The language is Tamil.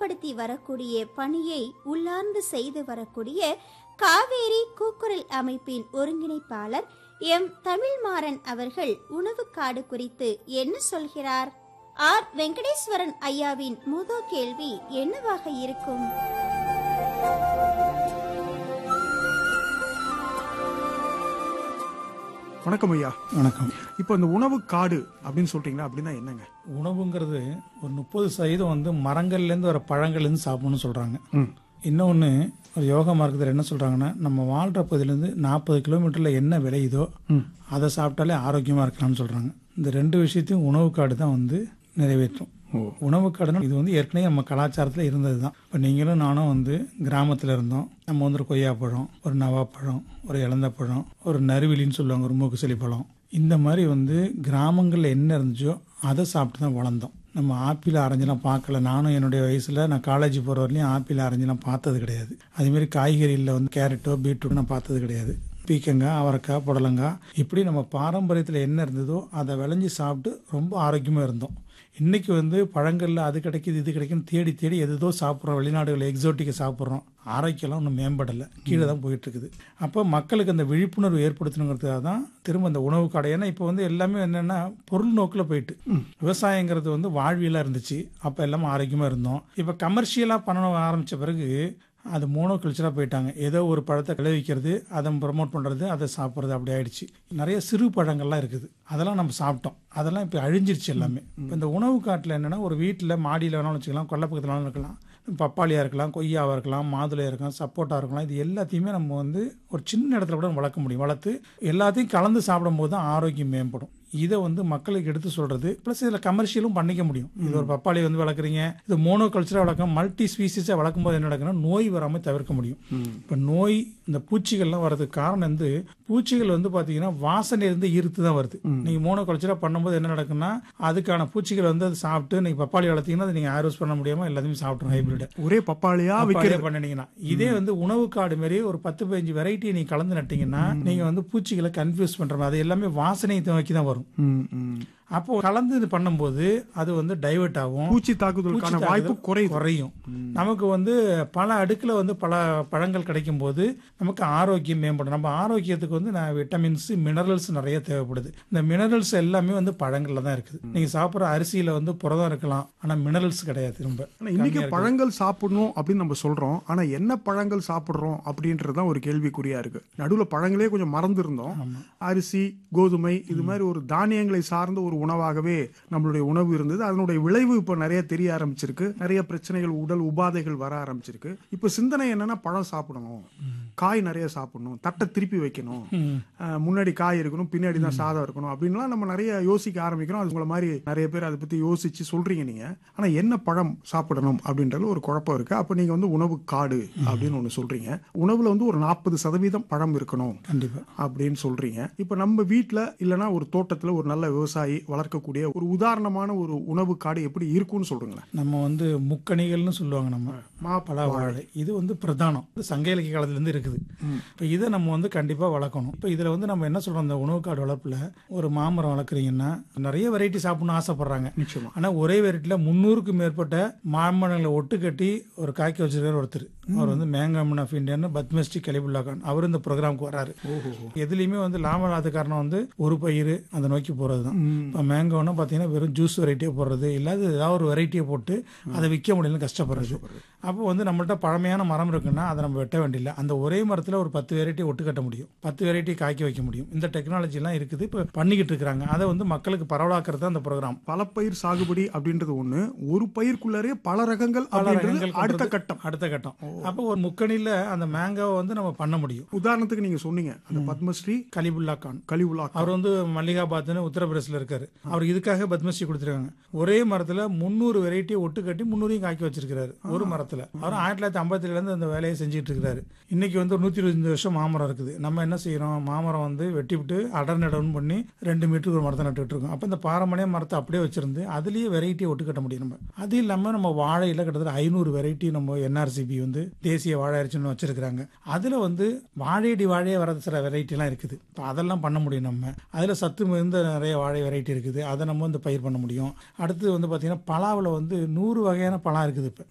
ஊக்கப்படுத்தி வரக்கூடிய பணியை உள்ளார்ந்து செய்து வரக்கூடிய காவேரி கூக்குரல் அமைப்பின் ஒருங்கிணைப்பாளர் எம் தமிழ்மாறன் அவர்கள் உணவுக்காடு குறித்து என்ன சொல்கிறார் ஆர் வெங்கடேஸ்வரன் ஐயாவின் முத கேள்வி என்னவாக இருக்கும் வணக்கம் ஐயா வணக்கம் இப்போ இந்த உணவு காடு அப்படின்னு சொல்றீங்களா அப்படின்னா என்னங்க உணவுங்கிறது ஒரு முப்பது சதவீதம் வந்து மரங்கள்லேருந்து வர பழங்கள்லேருந்து சாப்பிடணும்னு சொல்கிறாங்க இன்னொன்று ஒரு யோகா மார்க்கத்தில் என்ன சொல்கிறாங்கன்னா நம்ம வாழ்கிற பகுதியிலேருந்து நாற்பது கிலோமீட்டரில் என்ன விளையுதோ அதை சாப்பிட்டாலே ஆரோக்கியமாக இருக்கலாம்னு சொல்கிறாங்க இந்த ரெண்டு விஷயத்தையும் உணவு காடு தான் வந்து நிறைவேற்றும் உணவு காடுனா இது வந்து ஏற்கனவே நம்ம கலாச்சாரத்தில் இருந்தது தான் இப்போ நீங்களும் நானும் வந்து கிராமத்தில் இருந்தோம் நம்ம வந்து ஒரு கொய்யாப்பழம் ஒரு நவாப்பழம் ஒரு இளந்தப்பழம் ஒரு நறுவிலின்னு சொல்லுவாங்க ஒரு மூக்குசளி பழம் இந்த மாதிரி வந்து கிராமங்களில் என்ன இருந்துச்சோ அதை சாப்பிட்டு தான் வளர்ந்தோம் நம்ம ஆப்பிள் ஆரஞ்செல்லாம் பார்க்கல நானும் என்னுடைய வயசில் நான் காலேஜ் போகிற வரலையும் ஆப்பிள் ஆரஞ்செல்லாம் பார்த்தது கிடையாது அதேமாரி காய்கறியில் வந்து கேரட்டோ பீட்ரூட் நான் பார்த்தது கிடையாது பீக்கங்காய் அவரைக்காய் புடலங்காய் இப்படி நம்ம பாரம்பரியத்தில் என்ன இருந்ததோ அதை விளைஞ்சி சாப்பிட்டு ரொம்ப ஆரோக்கியமாக இருந்தோம் இன்னைக்கு வந்து பழங்களில் அது கிடைக்குது இது கிடைக்குன்னு தேடி தேடி எதுதோ சாப்பிட்றோம் வெளிநாடுகளில் எக்ஸோட்டிக்கை சாப்பிட்றோம் ஆரோக்கியம்லாம் ஒன்றும் மேம்படலை கீழே தான் போயிட்டு இருக்குது அப்போ மக்களுக்கு அந்த விழிப்புணர்வு ஏற்படுத்தணுங்கிறதுக்காக தான் திரும்ப அந்த உணவு கடை ஏன்னா இப்போ வந்து எல்லாமே என்னென்னா பொருள் நோக்கில் போயிட்டு விவசாயங்கிறது வந்து வாழ்வியலாக இருந்துச்சு அப்போ எல்லாமே ஆரோக்கியமாக இருந்தோம் இப்போ கமர்ஷியலாக பண்ண ஆரம்பித்த பிறகு அது மோனோ கல்ச்சராக போயிட்டாங்க ஏதோ ஒரு பழத்தை விளைவிக்கிறது அதை ப்ரமோட் பண்ணுறது அதை சாப்பிட்றது அப்படி ஆயிடுச்சு நிறைய சிறு பழங்கள்லாம் இருக்குது அதெல்லாம் நம்ம சாப்பிட்டோம் அதெல்லாம் இப்போ அழிஞ்சிருச்சு எல்லாமே இப்போ இந்த உணவு காட்டில் என்னென்னா ஒரு வீட்டில் மாடியில் வேணாலும் வச்சுக்கலாம் கொல்லை பக்கத்தில் வேணாலும் இருக்கலாம் பப்பாளியாக இருக்கலாம் கொய்யாவாக இருக்கலாம் மாதுளையாக இருக்கலாம் சப்போட்டா இருக்கலாம் இது எல்லாத்தையுமே நம்ம வந்து ஒரு சின்ன இடத்துல கூட வளர்க்க முடியும் வளர்த்து எல்லாத்தையும் கலந்து சாப்பிடும்போது தான் ஆரோக்கியம் மேம்படும் இதை வந்து மக்களுக்கு எடுத்து சொல்றது ப்ளஸ் இதில் கமர்ஷியலும் பண்ணிக்க முடியும் இது ஒரு பப்பாளி வந்து வளர்க்குறீங்க இது மோனோ கல்ச்சராக வளர்க்க மல்டி ஸ்பீசிஸாக வளர்க்கும் போது என்ன நடக்குன்னா நோய் வராமல் தவிர்க்க முடியும் இப்போ நோய் இந்த பூச்சிகள்லாம் வர்றதுக்கு காரணம் வந்து பூச்சிகள் வந்து பார்த்தீங்கன்னா வாசனையிலிருந்து ஈர்த்து தான் வருது நீங்கள் மோனோ கல்ச்சராக பண்ணும்போது என்ன நடக்குன்னா அதுக்கான பூச்சிகள் வந்து அதை சாப்பிட்டு நீங்கள் பப்பாளி வளர்த்தீங்கன்னா அதை நீங்கள் ஆரோஸ் பண்ண முடியாமல் எல்லாத்தையும் சாப்பிட்றோம் ஹைபிரிட் ஒரே பப்பாளியா விற்கிறது பண்ணினீங்கன்னா இதே வந்து உணவு காடு மாதிரி ஒரு பத்து பதினஞ்சு வெரைட்டி நீங்க கலந்து நட்டீங்கன்னா நீங்க வந்து பூச்சிகளை கன்ஃபியூஸ் பண்ற மாதிரி அது எல்லாமே வாசனையை நோக்கி தான் வரும் ம், ம். அப்போ கலந்து இது பண்ணும்போது அது வந்து டைவர்ட் ஆகும் பூச்சி தாக்குதலுக்கான பூச்சி வாய்ப்பு தாக்குதல் குறையுது குறையும் நமக்கு வந்து பல அடுக்கில் வந்து பல பழங்கள் கிடைக்கும் போது நமக்கு ஆரோக்கியம் மேம்படும் நம்ம ஆரோக்கியத்துக்கு வந்து நான் விட்டமின்ஸ் மினரல்ஸ் நிறைய தேவைப்படுது இந்த மினரல்ஸ் எல்லாமே வந்து பழங்கள்ல தான் இருக்குது நீங்க சாப்பிட்ற அரிசியில வந்து புரதம் இருக்கலாம் ஆனா மினரல்ஸ் கிடையாது ரொம்ப ஆனா இன்னைக்கு பழங்கள் சாப்பிடணும் அப்படின்னு நம்ம சொல்றோம் ஆனா என்ன பழங்கள் சாப்பிடுறோம் அப்படின்றது தான் ஒரு கேள்விக்குறியா இருக்கு நடுவுல பழங்களே கொஞ்சம் மறந்துருந்தோம் அரிசி கோதுமை இது மாதிரி ஒரு தானியங்களை சார்ந்த ஒரு உணவாகவே நம்மளுடைய உணவு இருந்தது அதனுடைய விளைவு இப்போ நிறைய தெரிய ஆரம்பிச்சிருக்கு நிறைய பிரச்சனைகள் உடல் உபாதைகள் வர ஆரம்பிச்சிருக்கு இப்போ சிந்தனை என்னன்னா பழம் சாப்பிடணும் காய் நிறைய சாப்பிடணும் தட்டை திருப்பி வைக்கணும் அஹ், முன்னாடி காய் இருக்கணும் பின்னாடி தான் சாதம் இருக்கணும் அப்படின்லாம் நம்ம நிறைய யோசிக்க ஆரம்பிக்கிறோம் அது உங்களை மாதிரி நிறைய பேர் அதை பத்தி யோசிச்சு சொல்றீங்க நீங்க ஆனா என்ன பழம் சாப்பிடணும் அப்படின்றது ஒரு குழப்பம் இருக்கு அப்ப நீங்க வந்து உணவு காடு அப்படின்னு ஒண்ணு சொல்றீங்க உணவுல வந்து ஒரு நாற்பது சதவீதம் பழம் இருக்கணும் கண்டிப்பா அப்படின்னு சொல்றீங்க இப்ப நம்ம வீட்ல இல்லனா ஒரு தோட்டத்துல ஒரு நல்ல விவசாயி வளர்க்கக்கூடிய ஒரு உதாரணமான ஒரு உணவு காடு எப்படி இருக்கும்னு சொல்றீங்களேன் நம்ம வந்து முக்கணிகள்னு சொல்லுவாங்க நம்ம மாப்பழ வாழை இது வந்து பிரதானம் இது சங்க இலக்கிய காலத்துல இருந்து இருக்குது இப்போ இதை நம்ம வந்து கண்டிப்பா வளர்க்கணும் இப்போ இதுல வந்து நம்ம என்ன சொல்றோம் இந்த உணவு காடு வளர்ப்புல ஒரு மாமரம் வளர்க்குறீங்கன்னா நிறைய வெரைட்டி சாப்பிடணும்னு ஆசைப்படுறாங்க நிச்சயமா ஆனா ஒரே வெரைட்டில முந்நூறுக்கும் மேற்பட்ட மாமரங்களை ஒட்டு கட்டி ஒரு காய்க்க வச்சிருக்காரு ஒருத்தர் அவர் வந்து மேங்காமன் ஆஃப் இந்தியான்னு பத்மஸ்ரீ கலிபுல்லா கான் அவர் இந்த ப்ரோக்ராமுக்கு வராரு எதுலையுமே வந்து லாபம் இல்லாத காரணம் வந்து ஒரு பயிர் அதை நோக்கி போறது தான் இப்போ மேங்கோன்னா பார்த்தீங்கன்னா வெறும் ஜூஸ் வெரைட்டியை போடுறது இல்லாத ஏதாவது ஒரு வெரைட்டியை போட்டு அதை விற்க முடியலன்னு கஷ்டப்படுறது அப்போ வந்து நம்மள்ட்ட பழமையான மரம் இருக்குன்னா அதை நம்ம வெட்ட வேண்டியதில்லை அந்த ஒரே மரத்தில் ஒரு பத்து வெரைட்டி ஒட்டு கட்ட முடியும் பத்து வெரைட்டி காய்க்க வைக்க முடியும் இந்த டெக்னாலஜி எல்லாம் இருக்குது இப்போ பண்ணிக்கிட்டு இருக்காங்க அதை வந்து மக்களுக்கு பரவலாக்குறது தான் அந்த ப்ரோக்ராம் பல பயிர் சாகுபடி அப்படின்றது ஒண்ணு ஒரு பயிர்க்குள்ளரே பல ரகங்கள் பல அப்படின்றது ரகங்கள் அடுத்த கொண்டது கட்டம் அடுத்த கட்டம் அப்போ ஒரு முக்கணியில் அந்த மேங்கோவை வந்து நம்ம பண்ண முடியும் உதாரணத்துக்கு நீங்க சொன்னீங்க அந்த பத்மஸ்ரீ கலிபுல்லா கான் கலிவுலா அவர் வந்து மல்லிகாபாத்னு உத்தரப்பிரதேசில் இருக்காரு அவர் இதுக்காக பத்மஸ்ரீ கொடுத்துருக்காங்க ஒரே மரத்தில் முந்நூறு வெரைட்டியை ஒட்டு கட்டி முந்நூறையும் காய்க்க வச்சிருக்காரு ஒரு மரத்தில் அவர் ஆயிரத்தி தொள்ளாயிரத்தி ஐம்பத்திலேருந்து அந்த வேலையை செஞ்சுட்டு இருக்காரு இன்னைக்கு வந்து ஒரு நூற்றி இருபத்தஞ்சு வருஷம் மாமரம் இருக்குது நம்ம என்ன செய்யறோம் மாமரம் வந்து வெட்டி விட்டு அடர் நடவுன்னு பண்ணி ரெண்டு மீட்டருக்கு ஒரு மரத்தை நட்டுட்டு இருக்கோம் அப்போ இந்த பாரம்பரிய மரத்தை அப்படியே வச்சிருந்து அதுலேயே வெரைட்டியை ஒட்டு கட்ட முடியும் நம்ம அது இல்லாமல் நம்ம வாழையில் கிட்டத்தட்ட ஐநூறு வெரைட்டி நம்ம என்ஆர்சிபி வந்து தேசிய வாழை அரிசின்னு வச்சிருக்கிறாங்க அதில் வந்து வாழையடி வாழையே வர சில வெரைட்டிலாம் இருக்குது இப்போ அதெல்லாம் பண்ண முடியும் நம்ம அதில் சத்து மிகுந்த நிறைய வாழை வெரைட்டி இருக்குது அதை நம்ம வந்து பயிர் பண்ண முடியும் அடுத்து வந்து பார்த்தீங்கன்னா பலாவில் வந்து நூறு வகையான பழம் இருக்குது இப்போ